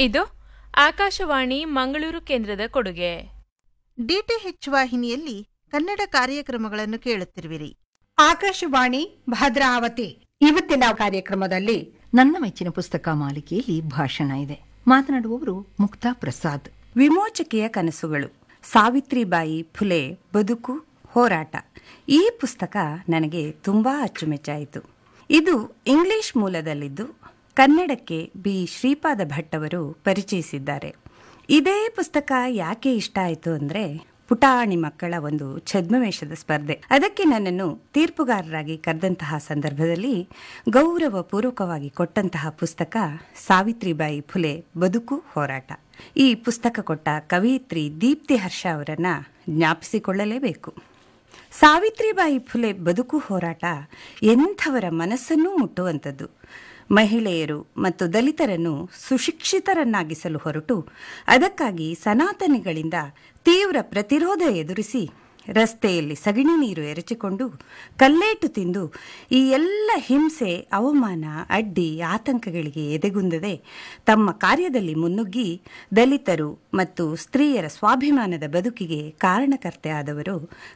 ಇದು ಆಕಾಶವಾಣಿ ಮಂಗಳೂರು ಕೇಂದ್ರದ ಕೊಡುಗೆ ಡಿಟಿಎಚ್ ವಾಹಿನಿಯಲ್ಲಿ ಕನ್ನಡ ಕಾರ್ಯಕ್ರಮಗಳನ್ನು ಕೇಳುತ್ತಿರುವಿರಿ ಆಕಾಶವಾಣಿ ಭದ್ರಾವತಿ ಇವತ್ತಿನ ಕಾರ್ಯಕ್ರಮದಲ್ಲಿ ನನ್ನ ಮೆಚ್ಚಿನ ಪುಸ್ತಕ ಮಾಲಿಕೆಯಲ್ಲಿ ಭಾಷಣ ಇದೆ ಮಾತನಾಡುವವರು ಮುಕ್ತಾ ಪ್ರಸಾದ್ ವಿಮೋಚಕೆಯ ಕನಸುಗಳು ಸಾವಿತ್ರಿಬಾಯಿ ಫುಲೆ ಬದುಕು ಹೋರಾಟ ಈ ಪುಸ್ತಕ ನನಗೆ ತುಂಬಾ ಅಚ್ಚುಮೆಚ್ಚಾಯಿತು ಇದು ಇಂಗ್ಲಿಷ್ ಮೂಲದಲ್ಲಿದ್ದು ಕನ್ನಡಕ್ಕೆ ಬಿ ಶ್ರೀಪಾದ ಭಟ್ ಅವರು ಪರಿಚಯಿಸಿದ್ದಾರೆ ಇದೇ ಪುಸ್ತಕ ಯಾಕೆ ಇಷ್ಟ ಆಯಿತು ಅಂದ್ರೆ ಪುಟಾಣಿ ಮಕ್ಕಳ ಒಂದು ಛದ್ಮವೇಷದ ಸ್ಪರ್ಧೆ ಅದಕ್ಕೆ ನನ್ನನ್ನು ತೀರ್ಪುಗಾರರಾಗಿ ಕರೆದಂತಹ ಸಂದರ್ಭದಲ್ಲಿ ಗೌರವ ಪೂರ್ವಕವಾಗಿ ಕೊಟ್ಟಂತಹ ಪುಸ್ತಕ ಸಾವಿತ್ರಿಬಾಯಿ ಫುಲೆ ಬದುಕು ಹೋರಾಟ ಈ ಪುಸ್ತಕ ಕೊಟ್ಟ ಕವಯಿತ್ರಿ ದೀಪ್ತಿ ಹರ್ಷ ಅವರನ್ನ ಜ್ಞಾಪಿಸಿಕೊಳ್ಳಲೇಬೇಕು ಸಾವಿತ್ರಿಬಾಯಿ ಫುಲೆ ಬದುಕು ಹೋರಾಟ ಎಂಥವರ ಮನಸ್ಸನ್ನೂ ಮುಟ್ಟುವಂಥದ್ದು ಮಹಿಳೆಯರು ಮತ್ತು ದಲಿತರನ್ನು ಸುಶಿಕ್ಷಿತರನ್ನಾಗಿಸಲು ಹೊರಟು ಅದಕ್ಕಾಗಿ ಸನಾತನಿಗಳಿಂದ ತೀವ್ರ ಪ್ರತಿರೋಧ ಎದುರಿಸಿ ರಸ್ತೆಯಲ್ಲಿ ಸಗಣಿ ನೀರು ಎರಚಿಕೊಂಡು ಕಲ್ಲೇಟು ತಿಂದು ಈ ಎಲ್ಲ ಹಿಂಸೆ ಅವಮಾನ ಅಡ್ಡಿ ಆತಂಕಗಳಿಗೆ ಎದೆಗುಂದದೆ ತಮ್ಮ ಕಾರ್ಯದಲ್ಲಿ ಮುನ್ನುಗ್ಗಿ ದಲಿತರು ಮತ್ತು ಸ್ತ್ರೀಯರ ಸ್ವಾಭಿಮಾನದ ಬದುಕಿಗೆ ಕಾರಣಕರ್ತೆ ಆದವರು